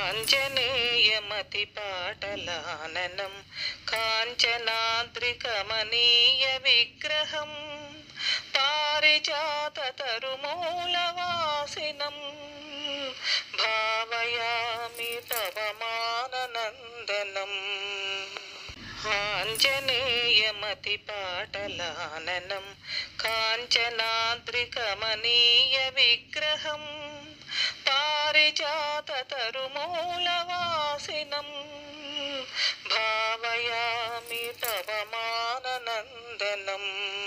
ఆంజనేయమతి పాటలాననం కాంచనాద్రికమనీయ విగ్రహం పారిజాత తరుమూలవాసినం భావయామి పవమాననందనం ఆంజనేయమతి పాటలాననం కాంచనాద్రికమనీయ విగ్రహం పారిజాత తరుమూలవాసినం భావయామి పవమాననందనం